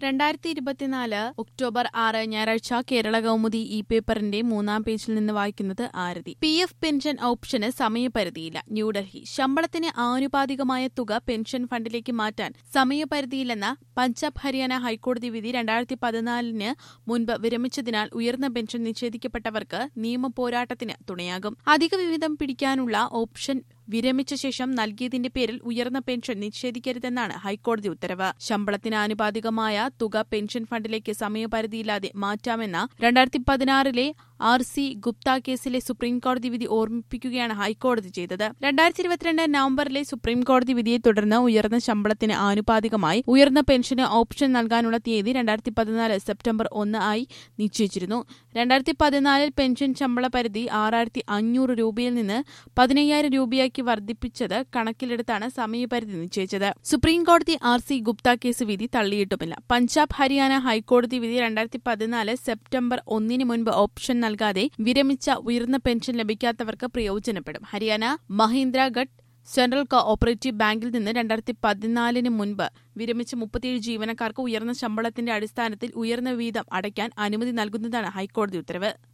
രണ്ടായിരത്തി ഇരുപത്തിനാല് ഒക്ടോബർ ആറ് ഞായറാഴ്ച കേരള കൗമുദി ഇ പേപ്പറിന്റെ മൂന്നാം പേജിൽ നിന്ന് വായിക്കുന്നത് ആരതി പി എഫ് പെൻഷൻ ഓപ്ഷന് സമയപരിധിയില്ല ന്യൂഡൽഹി ശമ്പളത്തിന് ആനുപാതികമായ തുക പെൻഷൻ ഫണ്ടിലേക്ക് മാറ്റാൻ സമയപരിധിയില്ലെന്ന പഞ്ചാബ് ഹരിയാന ഹൈക്കോടതി വിധി രണ്ടായിരത്തി പതിനാലിന് മുൻപ് വിരമിച്ചതിനാൽ ഉയർന്ന പെൻഷൻ നിഷേധിക്കപ്പെട്ടവർക്ക് നിയമ പോരാട്ടത്തിന് തുണയാകും അധിക വിഹിതം പിടിക്കാനുള്ള ഓപ്ഷൻ വിരമിച്ച ശേഷം നൽകിയതിന്റെ പേരിൽ ഉയർന്ന പെൻഷൻ നിഷേധിക്കരുതെന്നാണ് ഹൈക്കോടതി ഉത്തരവ് ശമ്പളത്തിന് ആനുപാതികമായ തുക പെൻഷൻ ഫണ്ടിലേക്ക് സമയപരിധിയില്ലാതെ മാറ്റാമെന്ന രണ്ടായിരത്തി പതിനാറിലെ ആർ സി ഗുപ്ത കേസിലെ സുപ്രീംകോടതി വിധി ഓർമ്മിപ്പിക്കുകയാണ് ഹൈക്കോടതി ചെയ്തത് രണ്ടായിരത്തി ഇരുപത്തിരണ്ട് നവംബറിലെ സുപ്രീംകോടതി വിധിയെ തുടർന്ന് ഉയർന്ന ശമ്പളത്തിന് ആനുപാതികമായി ഉയർന്ന പെൻഷന് ഓപ്ഷൻ നൽകാനുള്ള തീയതി രണ്ടായിരത്തി പതിനാല് സെപ്റ്റംബർ ഒന്ന് ആയി നിശ്ചയിച്ചിരുന്നു രണ്ടായിരത്തി പതിനാലിൽ പെൻഷൻ ശമ്പള പരിധി ആറായിരത്തി അഞ്ഞൂറ് രൂപയിൽ നിന്ന് പതിനയ്യായിരം രൂപയാക്കി വർദ്ധിപ്പിച്ചത് കണക്കിലെടുത്താണ് സമയപരിധി നിശ്ചയിച്ചത് സുപ്രീംകോടതി ആർ സി ഗുപ്ത കേസ് വിധി തള്ളിയിട്ടുമില്ല പഞ്ചാബ് ഹരിയാന ഹൈക്കോടതി വിധി രണ്ടായിരത്തി പതിനാല് സെപ്റ്റംബർ ഒന്നിന് മുൻപ് ഓപ്ഷൻ നൽകാതെ വിരമിച്ച ഉയർന്ന പെൻഷൻ ലഭിക്കാത്തവർക്ക് പ്രയോജനപ്പെടും Haryana Mahendragarh central cooperative ബാങ്കിൽ നിന്ന് രണ്ടായിരത്തി പതിനാലിന് മുൻപ് വിരമിച്ച മുപ്പത്തിയേഴ് ജീവനക്കാർക്ക് ഉയർന്ന ശമ്പളത്തിന്റെ അടിസ്ഥാനത്തിൽ ഉയർന്ന വീതം അടയ്ക്കാൻ അനുമതി നൽകുന്നതാണ് ഹൈക്കോടതി ഉത്തരവ്